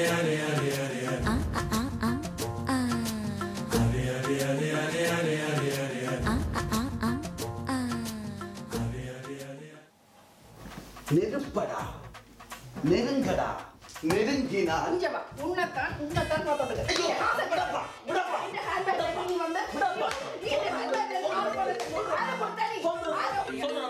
நெருப்படா நெருங்கடா நெருங்கினால் அஞ்சவா உன்னைத்தான் உன்னைத்தான் பார்த்துட்டு ஐயோ, விடப்பா, விடப்பா. இந்த ஹேண்ட்பேக்ல நீ வந்து விடப்பா. நீ இந்த ஹேண்ட்பேக்ல நீ ஆள் பண்ணது ஆளை கொடுத்தா நீ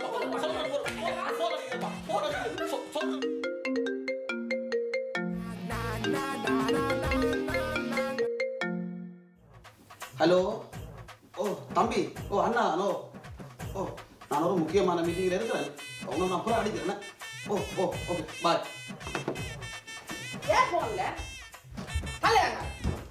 ஹலோ ஓ தம்பி ஓ அண்ணா ஹலோ ஓ நான் ஒரு முக்கியமான மீட்டிங்கில் இருக்கிறேன் அவங்க நான் அப்புறம் அடிக்கிறேன் ஓ ஓ ஓகே பாய் ஏன் போன்ல கல்யாணம்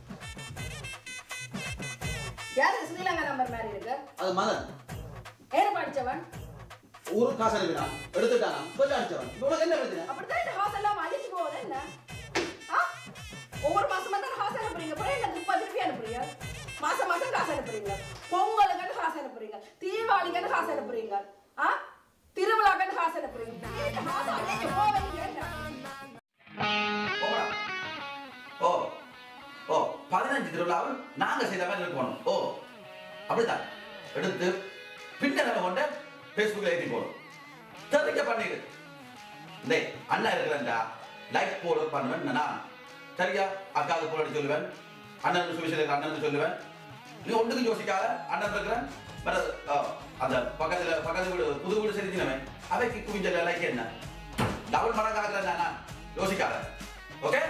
யாரு ஸ்ரீலங்கா நம்பர் மாதிரி இருக்கு அது மதன் ஏன் படிச்சவன் ஊரு காசு அனுப்பினான் எடுத்துட்டான் கொஞ்சம் அடிச்சவன் இப்போ உனக்கு என்ன பிரச்சனை அப்படித்தான் இந்த ஹாஸ் எல்லாம் அழிச்சு போகுது என்ன ஆ? ஒவ்வொரு மாசமா தான் காசு அனுப்புறீங்க அப்புறம் என்ன முப்பது ரூபாய் அனுப்புறீங்க மாசம் மாசம் காசு அனுப்புறீங்க பொங்கலுக்குன்னு காசு அனுப்புறீங்க தீபாவளிக்குன்னு காசு அனுப்புறீங்க ஆ திருவிழாக்குன்னு காசு அனுப்புறீங்க இந்த காசு அழிச்சு போவீங்க என்ன போடா. ஓ ஓ பதினஞ்சு திருவிழாவில் நாங்க செய்த மாதிரி இருக்கணும் ஓ அப்படித்தான் எடுத்து பின்னலை கொண்டு ஃபேஸ்புக்கில் ஏற்றி போடும் தெரிவிக்க பண்ணிடு டேய் அண்ணா இருக்கிறேன்டா லைக் போட பண்ணுவேன் நான் சரியா அக்காவுக்கு போட சொல்லுவேன் அண்ணன் சுவிசேஷன் அண்ணன் சொல்லுவேன் நீ ஒன்றுக்கும் யோசிக்காத அண்ணன் இருக்கிறேன் வேற, ஆ, அந்த பக்கத்துல பக்கத்து வீடு புது வீடு செஞ்சினவன் அவைக்கு குவிஞ்ச லைக் என்ன டபுள் மடங்கு ஆகிறேன் நான் யோசிக்காத okay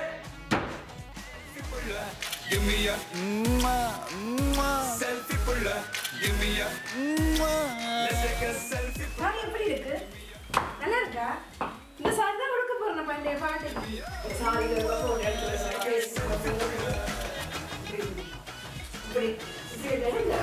Give me a selfie puller. Give me a let's take a selfie. Sorry எப்படி இருக்கு நல்லா இருக்கா இந்த சாரி தான் கொடுக்க போறேன் நம்ம இந்த பாட்டுக்கு சாரி போட்டு எடுத்து இப்படி இப்படி எடுங்க.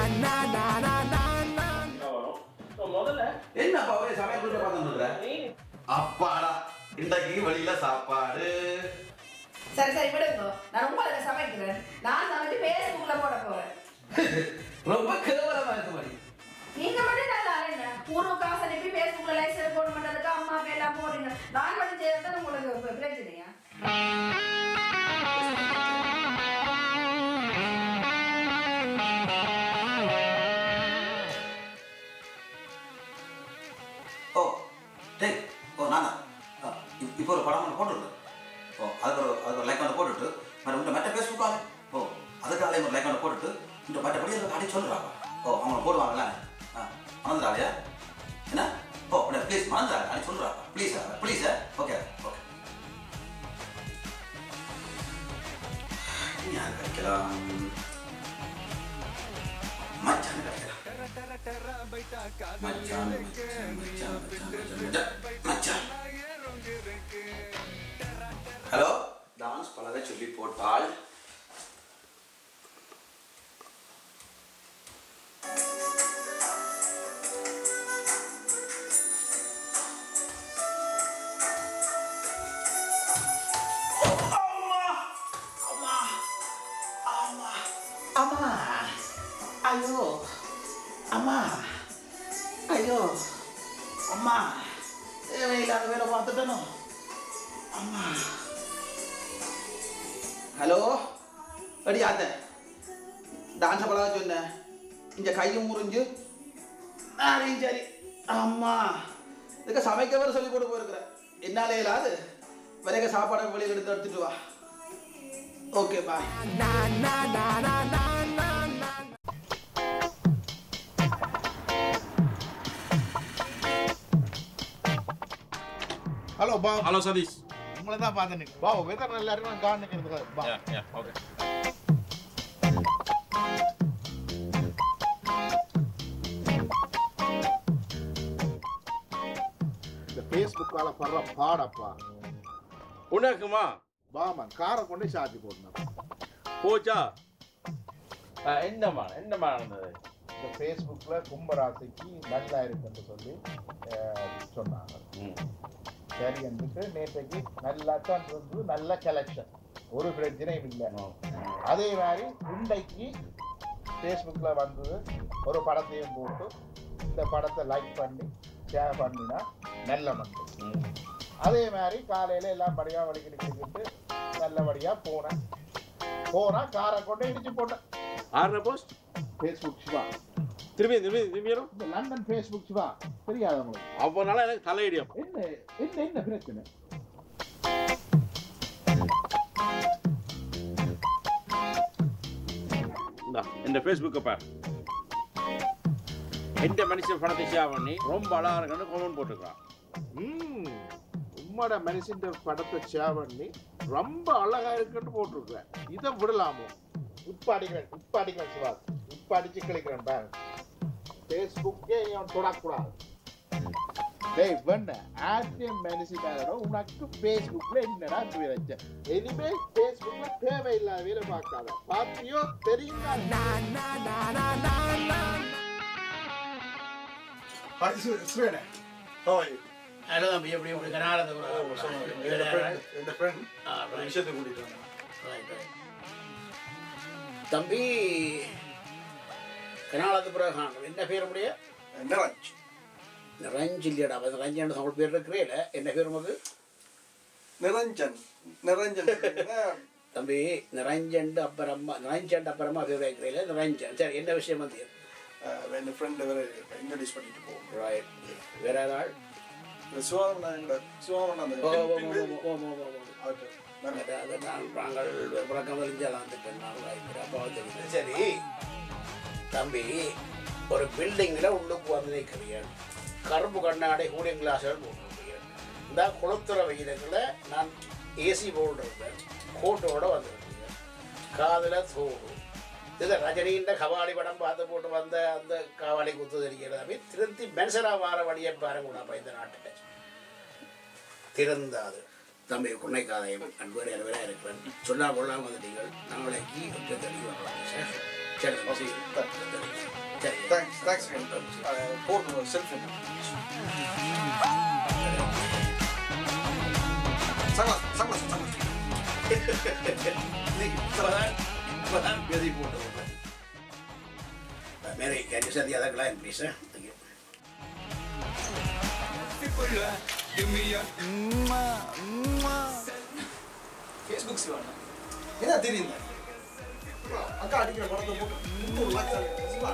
முதல்ல என்னப்பா ஒரே சமையல் கூட பார்த்து அப்பாடா இன்றைக்கு வெளியில சாப்பாடு சரி சரி விடுங்க நான் உங்களுக்கு சமைக்கிறேன் நான் சமைச்சு பேஸ்புக்ல போட போறேன் ரொம்ப கேவலமா இருக்கு மாதிரி நீங்க மட்டும் நல்லா என்ன பூர்வ காசு அனுப்பி பேஸ்புக்ல லைக் போட மாட்டதுக்கு அம்மா அப்பா எல்லாம் போடுறீங்க நான் மட்டும் செய்யறது உங்களுக்கு இப்ப பிரச்சனையா ஓ டேய் ஓ நானா ஆ, இப்- இப்போ ஒரு படம் ஒன்று போட்டுருக்கு ஓ அதுக்கு ஒரு அதுக்கு ஒரு லைக் ஒன்று போட்டுட்டு மறு உங்கள் மெட்ட ஃபேஸ்புக் ஆளு ஓ அதுக்கு ஆளே ஒரு லைக் ஒன்று போட்டுட்டு இந்த மற்றபடி அதில் அடி சொல்கிறாங்க ஓ அவங்க போடுவாங்கல்ல ஆ மறந்துடாதே என்ன ஓ அப்படியே ப்ளீஸ் மறந்துடாது அடி சொல்கிறாங்க ப்ளீஸ் ப்ளீஸ் ஓகே ஓகே யார் கிடைக்கலாம் மச்சான் கிடைக்கலாம் மச்சான் மச்சான் மச்சான் மச்சான் மச்சான் ஹலோ டான்ஸ் பழக சொல்லி போட்டால் அம்மா ஐயோ அம்மா ஐயோ அம்மா தேவையில்லாத வேலை பார்த்துட்டனோ அம்மா ஹலோ அடி ஆத்த டான்ஸை பழக சொன்னேன் இந்த கையும் முறிஞ்சு அதையும் சரி அம்மா இதுக்கு சமைக்க வர சொல்லி போட்டு போயிருக்கிறேன் என்னாலே இல்லாது வரைக்க சாப்பாடை வெளியில் எடுத்து எடுத்துட்டு வா ஓகே பாய் ஹலோ பா ஹலோ சதீஷ் உங்களை தான் பார்த்தேன் பா வெதர் நல்லா இருக்கு நான் காணுக்கிறது பா யா யா ஓகே இந்த ஃபேஸ்புக்கால படுற பாடப்பா உனக்குமா பாமா காரை கொண்டு சார்ஜ் போடணும் போச்சா என்னம்மா என்னம்மா நடந்தது இந்த ஃபேஸ்புக்கில் கும்பராசிக்கு நல்லா இருக்குன்னு சொல்லி அஹ், சொன்னாங்க ம் சரி வந்துட்டு நேற்றைக்கு நல்லா தான் இருந்தது நல்ல கலெக்ஷன் ஒரு பிரச்சனையும் இல்லை அதே மாதிரி இன்றைக்கு ஃபேஸ்புக்கில் வந்தது ஒரு படத்தையும் போட்டு இந்த படத்தை லைக் பண்ணி ஷேர் பண்ணினா நல்ல மக்கள் ம் அதே மாதிரி காலையில் எல்லாம் படியாக வலிக்கிட்டு கிட்டு நல்ல நல்லபடியா போனேன் போனா காரை கொண்டு இடிச்சு போட்டேன் ஆறுன போஸ்ட் ஃபேஸ்புக் சிவா திரும்பி திரும்பி திரும்பியும் இந்த லண்டன் ஃபேஸ்புக் சிவா தெரியாத உங்களுக்கு அவ்வளோனால எனக்கு தலையடியும் என்ன என்ன என்ன பிரச்சனை இந்தா இந்த ஃபேஸ்புக்கை பார் எந்த மனுஷன் படத்தை ஷேர் பண்ணி ரொம்ப அழகா இருக்குன்னு கமெண்ட் போட்டிருக்கான் ம் உம்மோட மனுஷன் படத்தை ஷேர் பண்ணி ரொம்ப அழகா இருக்குன்னு போட்டிருக்கிறேன் இதை விடலாமோ இப்ப அடிக்கிறேன் இப்ப அடிக்கிறேன் சிவா இப்ப அடிச்சு கிளிக்கிறேன் பாரு ஃபேஸ்புக்கே அவன் தொடக்கூடாது டேய் வெண்ண ஆர்டிஎம் மனுஷனோட உனக்கு ஃபேஸ்புக்ல என்னடா இப்படி வச்ச இனிமே ஃபேஸ்புக்ல தேவையில்லாத வேலை பார்க்காத பாத்தியோ தெரியுமா Hi, Svene. How are you? Hello தம்பி எப்படி எப்படி கனாரத என் friend, என் friend. விஷயத்தை கூட்டிட்டு வந்தேன். தம்பி கனாலத்து பிரகான் என்ன பேர் உடைய நிரஞ்ச். ரஞ்ச் இல்லையடா அது ரஞ்சன் தமிழ் பேர் இருக்கிறேல என்ன பேர் உமக்கு நிரஞ்சன் நிரஞ்சன் சொல்றீங்கன்னா, தம்பி நிரஞ்சண்டு அப்புறமா நிரஞ்சண்டு அப்புறமா பேர் வைக்கிறீல நிரஞ்சன் சரி என்ன விஷயம் வந்து அஹ், என் friend இவரை introduce பண்ணிட்டு போவோம். ரைட் வேற ஏதாவது இந்த சிவானந்தா எங்களோட சிவானந்தா அந்த ஓ ஓ ஓ பின்- ஓ ஓ ஓ ஓ அவர்ட்ட நாங்க அது- அது நான் நாங்கள் புறக்கம் தெரிஞ்சாலாம் அந்த பெண்ணால் வாய்க்கிறேன் அப்போ தெரியுது சரி தம்பி ஒரு பில்டிங்கில் உள்ளுக்கு வந்து நிற்கிறீர்கள் கரும்பு கண்ணாடி கூலிங் கிளாஸ்கள் போட்டுருக்கீங்க இந்த குளத்துற வெயிலுக்குள்ள நான் ஏசி போட்டிருந்தேன் கோட்டோட வந்திருக்கீங்க காதில் தோடு இது ரஜினின்ற கபாலி படம் பார்த்து போட்டு வந்த அந்த காவாலி குத்து தெரிகிறது அப்படி திருந்தி மென்சரா வார வழியை பாருங்க இந்த நாட்டில் திறந்தாது தம்பி குன்னைக்காதையும் அன்பர் இரவரா இருக்கிறேன் சொன்னா கொள்ளாம வந்துட்டீங்கள் நாளைக்கு ஒற்றை தெளிவு வரலாம் சார் சரி தம்பி, சரி. சரி Thanks, thanks, man. அஹ், போடுங்க ஒரு selfie. சங்கலாஸ், சங்கலாஸ், சங்கலாஸ். இப்பதான் இப்பதான் பேசி போட்டு Mary can you set the other line please sir thank you Facebook சிவானா. என்ன தெரியுங்க அக்கா அடிக்கிற படத்தை போட்டு முந்நூறு likes ஆகுது. சிவா.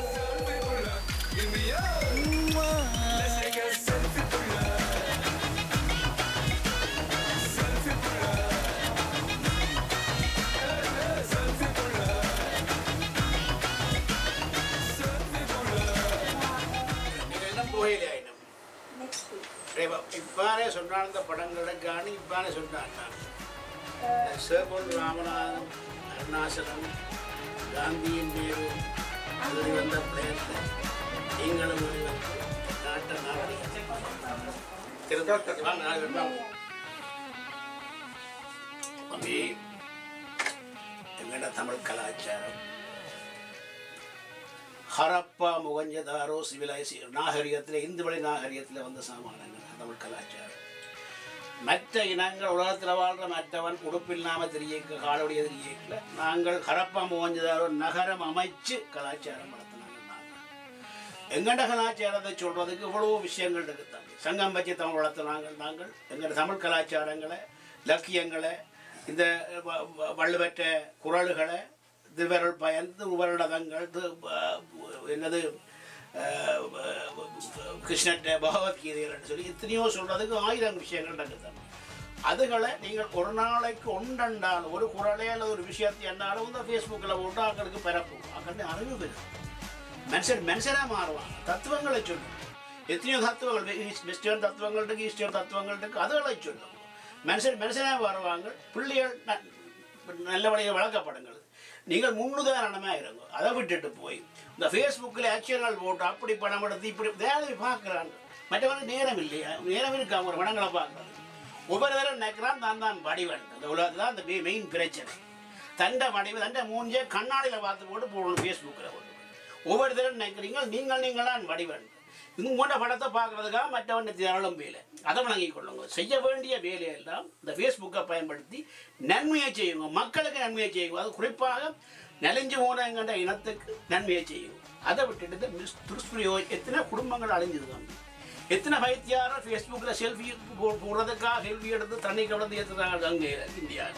நீங்க என்ன போயிலே ஆயிடும் இப்பானே சொன்னான் இந்த படங்களுக்கான இப்பானே சொன்னான் நான் சேகோல் ராமநாதன் அருணாசலம் காந்தியின் மீது வெளிவந்த பிளேயர் நீங்களும் வெளிவந்து நாட்டை நாகரிகம் திரு- வாங்க, நாலு பேர் வாங்க. தம்பி எங்கட தமிழ் கலாச்சாரம் ஹரப்பா முகஞ்சதாரோ சிவிலைசி நாகரிகத்தில் இந்து வழி நாகரிகத்தில் வந்த சாமானங்கள் தமிழ் கலாச்சாரம் மற்ற இனங்கள் உலகத்தில் வாழ்கிற மற்றவன் உடுப்பில்லாமல் தெரியக்க காலோடைய தெரியக்கல நாங்கள் ஹரப்பா முகஞ்சதாரோ நகரம் அமைச்சு கலாச்சாரம் வளர்த்தினாங்க நாங்கள் எங்கட கலாச்சாரத்தை சொல்றதுக்கு இவ்வளோ விஷயங்கள் இருக்கு தம்பி சங்கம் வச்சு தமிழ் வளர்த்தினாங்க நாங்கள் எங்கட தமிழ் கலாச்சாரங்களை இலக்கியங்களை இந்த வ- வ- வள்ளுவற்ற குறள்களை திருவருள் பயன் திருவருடதங்கள் தி- அஹ் என்னது அஹ், கிருஷ்ணட்ட பகவத்கீதைகள்னு சொல்லி எத்தனையோ சொல்றதுக்கு ஆயிரம் விஷயங்கள் இருக்குது தம்பி அதுகளை நீங்கள் ஒரு நாளைக்கு ஒன்றண்டாலும் ஒரு குரலே அல்லது ஒரு விஷயத்தை என்னாலும் இந்த ஃபேஸ்புக்கில் போட்டு அவங்களுக்கு பரப்பும் அங்கே அறிவு பெறும் மனுஷன் மனுஷனாக மாறுவான் தத்துவங்களை சொல்லும் எத்தனையோ தத்துவங்கள் ஈஸ்- வெஸ்டர்ன் தத்துவங்கள் இருக்கு ஈஸ்டர்ன் தத்துவங்கள் இருக்கு அதுகளை சொல்லும் மனுஷன் மனுஷனாக வருவாங்க பிள்ளைகள் ந- நல்ல வழியில் வளர்க்கப்படுங்கள் நீங்கள் முன்னுதாரணமாக இருங்க அதை விட்டுட்டு போய் இந்த ஃபேஸ்புக்கில் ஆக்ஷன்கள் போட்டு அப்படி படம் எடுத்து இப்படி வேலையை பார்க்குறாங்க மற்றவங்க நேரம் இல்லையா நேரம் இருக்காங்க ஒரு படங்களை பார்க்குறது ஒவ்வொரு தடவை நினைக்கிறான் தான் தான் வடிவன் இந்த உலகத்தில் தான் அந்த மெயின் பிரச்சனை தண்டை வடிவு தண்டை மூஞ்சே கண்ணாடியில் பார்த்து போட்டு போடணும் ஃபேஸ்புக்கில் போட்டு ஒவ்வொரு தடவை நினைக்கிறீங்க நீங்கள் நீங்களான் வடிவன் இது போன்ற படத்தை பார்க்கறதுக்காக மற்றவன் திரளும் வேலை அதை வழங்கிக் கொள்ளுங்க செய்ய வேண்டிய வேலையெல்லாம் இந்த ஃபேஸ்புக்கை பயன்படுத்தி நன்மையை செய்யுங்க மக்களுக்கு நன்மையை செய்யுங்க அது குறிப்பாக நெலிஞ்சு போனங்கிற இனத்துக்கு நன்மையை செய்யுங்க அதை விட்டுட்டு இந்த மிஸ் துஷ்பிரயோகம் எத்தனை குடும்பங்கள் அழிஞ்சுதுங்க எத்தனை பைத்தியாரம் ஃபேஸ்புக்கில் செல்ஃபி போடுறதுக்காக செல்ஃபி எடுத்து தண்ணி கலந்து ஏற்றுறாங்க அங்கே இந்தியாவில்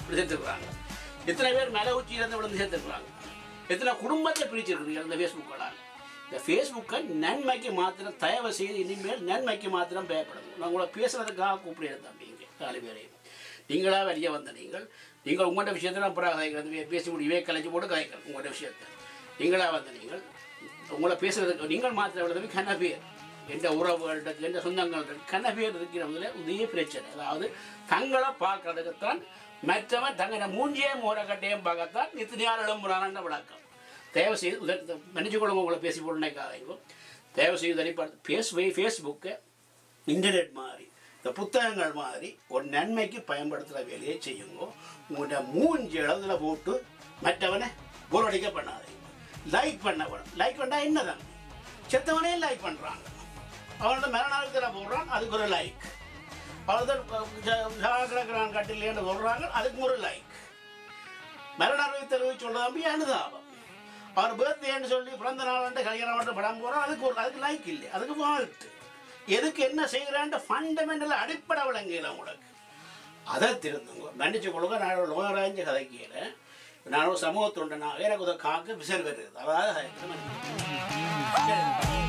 இப்படி சேர்த்துருக்குறாங்க எத்தனை பேர் மேலே உச்சி இருந்து விழுந்து சேர்த்துருக்குறாங்க எத்தனை குடும்பத்தை பிரிச்சிருக்கிறீங்க இந்த ஃபேஸ்புக்களால் இந்த ஃபேஸ்புக்கை நன்மைக்கு மாத்திரம் தயவு செய்து இனிமேல் நன்மைக்கு மாத்திரம் பயப்படும் நான் உங்களை பேசுறதுக்காக கூப்பிடுறேன் தம்பிங்க நாலு பேரையும் நீங்களா வெளியே வந்த நீங்கள் நீங்கள் உங்களோட விஷயத்தில் அப்புறம் கதைக்கிறது பேசி முடியவே கலைச்சு போட்டு கதைக்கணும் உங்களோட விஷயத்தை நீங்களா வந்த நீங்கள் உங்களை பேசுறதுக்கு நீங்கள் மாத்திரம் விடுறது கன பேர் எந்த உறவுகள்கிட்ட எந்த சொந்தங்கள்கிட்ட கன பேர் இருக்கிறவங்கள இதே பிரச்சனை அதாவது தங்களை பார்க்கறதுக்குத்தான் மற்றவன் தங்களை மூஞ்சியே மோரக்கட்டையும் பார்க்கத்தான் நித்தினியார் எழும்புறான விளக்கம் தயவு செய்து உத- மன்னிச்சு கொள்ளுங்க உங்களை பேசி போட்டுனேக்காக தயவு செய்து தனிப்பா ஃபேஸ்புக் ஃபேஸ்புக்கை இன்டர்நெட் மாதிரி இந்த புத்தகங்கள் மாதிரி ஒரு நன்மைக்கு பயன்படுத்துகிற வேலையை செய்யுங்க உங்கள்கிட்ட மூஞ்சி இடத்துல போட்டு மற்றவனை போரடிக்க பண்ணாதீங்க லைக் பண்ண வேணும் லைக் பண்ணால் என்னதான் செத்தவனே லைக் பண்ணுறாங்க அவனோட மரணத்தில் போடுறான் அதுக்கு ஒரு லைக் அவர்தான் கிடக்கிறான் கட்டிலேன்னு சொல்கிறாங்க அதுக்கு ஒரு லைக் மரண அறிவித்தல் சொல்றதம்பி அனுதாபம் அவர் பர்த்டேன்னு சொல்லி பிறந்த நாள் கல்யாணம் மட்டும் படம் போகிறோம் அதுக்கு ஒரு அதுக்கு லைக் இல்லை அதுக்கு வாழ்த்து எதுக்கு என்ன செய்கிறான்ட்டு ஃபண்டமெண்டல் அடிப்படை விளங்கல உங்களுக்கு அதை திருந்துங்க மன்னிச்சு கொடுங்க நான் ஒரு லோகராஞ்ச கதைக்கிறேன் நான் ஒரு சமூகத்துண்டனா எனக்கு ஒரு காக்க விசர் வருது அதாவது